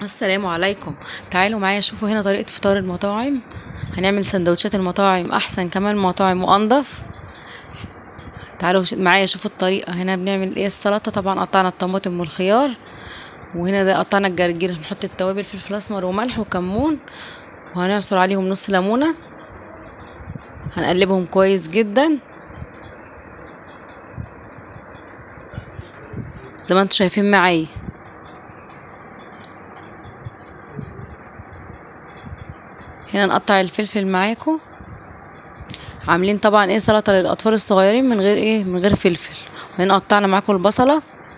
السلام عليكم تعالوا معايا شوفوا هنا طريقة فطار المطاعم هنعمل سندوتشات المطاعم احسن كمان المطاعم وانضف تعالوا ش- معايا شوفوا الطريقة هنا بنعمل ايه السلطة طبعا قطعنا الطماطم والخيار وهنا ده قطعنا الجرجير هنحط التوابل فلفل اسمر وملح وكمون وهنعصر عليهم نص ليمونة هنقلبهم كويس جدا زي ما انتم شايفين معايا هنا نقطع الفلفل معاكم عاملين طبعا ايه سلطه للاطفال الصغيرين من غير ايه من غير فلفل وهنا قطعنا معاكم البصله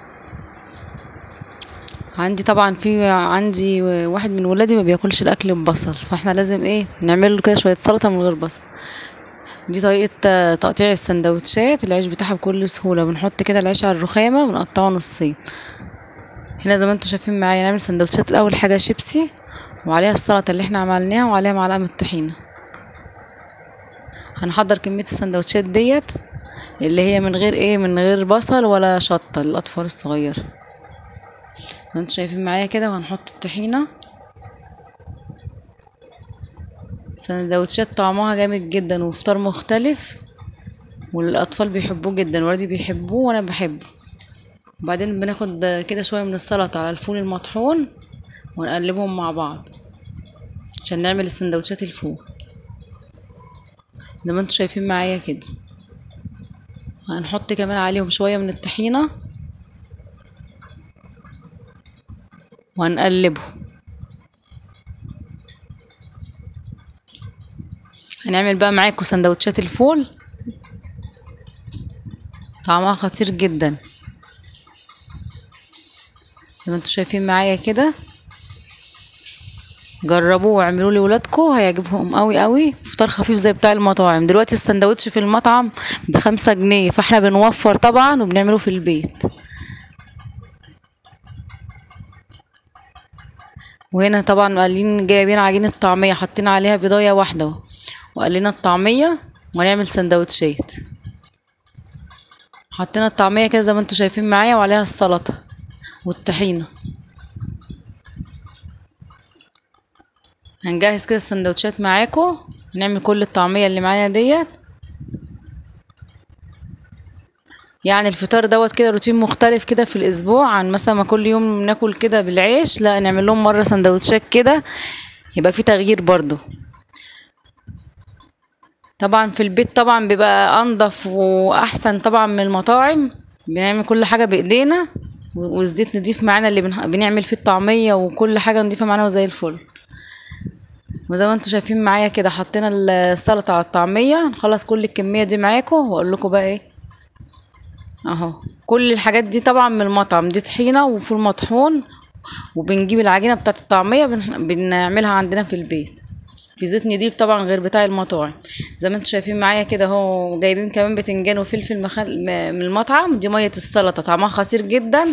عندي طبعا في عندي واحد من ولادي ما بياكلش الاكل ببصل فاحنا لازم ايه نعمل له كده شويه سلطه من غير بصل دي طريقه تقطيع السندوتشات العيش بتاعها بكل سهوله بنحط كده العيش على الرخامه ونقطعه نصين هنا زي ما انتم شايفين معايا نعمل سندوتشات الاول حاجه شيبسي وعليها السلطه اللي احنا عملناها وعليها معلقه من الطحينه هنحضر كميه السندوتشات ديت اللي هي من غير ايه من غير بصل ولا شطه للاطفال الصغير انتوا شايفين معايا كده وهنحط الطحينه سندوتشات طعمها جامد جدا وفطار مختلف والاطفال بيحبوه جدا ولادي بيحبوه وانا بحبه وبعدين بناخد كده شويه من السلطه على الفول المطحون ونقلبهم مع بعض عشان نعمل السندوتشات الفول زي ما انتوا شايفين معايا كده هنحط كمان عليهم شويه من الطحينه وهنقلبهم هنعمل بقى معاكم سندوتشات الفول طعمها خطير جدا زي ما انتوا شايفين معايا كده جربوه واعملوه لولادكم هيعجبهم قوي قوي فطار خفيف زي بتاع المطاعم دلوقتي السندوتش في المطعم بخمسة جنيه فاحنا بنوفر طبعا وبنعمله في البيت وهنا طبعا قالين جايبين عجينة طعمية حاطين عليها بيضاية واحدة وقالنا الطعمية ونعمل سندوتشات حطينا الطعمية كده زي ما انتوا شايفين معايا وعليها السلطة والطحينة هنجهز كده السندوتشات معاكم هنعمل كل الطعمية اللي معانا ديت يعني الفطار دوت كده روتين مختلف كده في الاسبوع عن مثلا ما كل يوم ناكل كده بالعيش لا نعمل لهم مره سندوتشات كده يبقى في تغيير برضو طبعا في البيت طبعا بيبقى انضف واحسن طبعا من المطاعم بنعمل كل حاجه بايدينا والزيت نضيف معانا اللي بنح... بنعمل فيه الطعميه وكل حاجه نضيفه معانا وزي الفل وزي ما انتم شايفين معايا كده حطينا السلطه على الطعميه نخلص كل الكميه دي معاكم واقول لكم بقى ايه اهو كل الحاجات دي طبعا من المطعم دي طحينه وفول مطحون وبنجيب العجينه بتاعه الطعميه بن... بنعملها عندنا في البيت في زيت نضيف طبعا غير بتاع المطاعم زي ما انتم شايفين معايا كده اهو جايبين كمان بتنجان وفلفل مخل... من المطعم دي ميه السلطه طعمها خطير جدا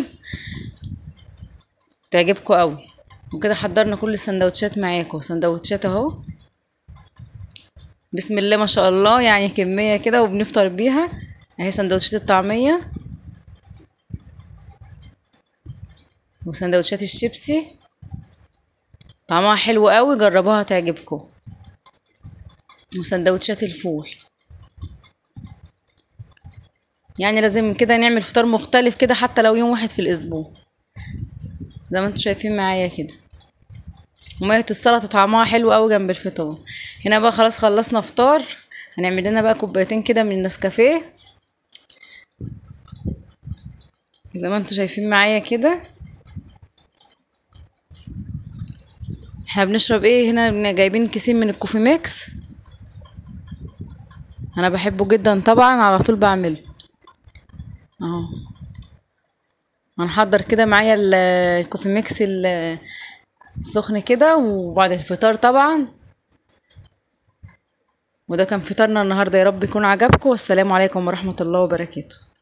تعجبكم قوي وكده حضرنا كل السندوتشات معاكم سندوتشات اهو بسم الله ما شاء الله يعني كميه كده وبنفطر بيها اهي سندوتشات الطعميه وسندوتشات الشيبسي طعمها حلو قوي جربوها تعجبكم وسندوتشات الفول يعني لازم كده نعمل فطار مختلف كده حتى لو يوم واحد في الاسبوع زي ما انتم شايفين معايا كده ومية السلطة طعمها حلو قوي جنب الفطار هنا بقى خلاص خلصنا فطار هنعمل لنا بقى كوبايتين كده من النسكافيه زي ما انتم شايفين معايا كده احنا بنشرب ايه هنا جايبين كيسين من الكوفي ميكس انا بحبه جدا طبعا على طول بعمله اهو هنحضر كده معايا الكوفي ميكس السخن كده وبعد الفطار طبعا وده كان فطارنا النهارده يا رب يكون عجبكم والسلام عليكم ورحمه الله وبركاته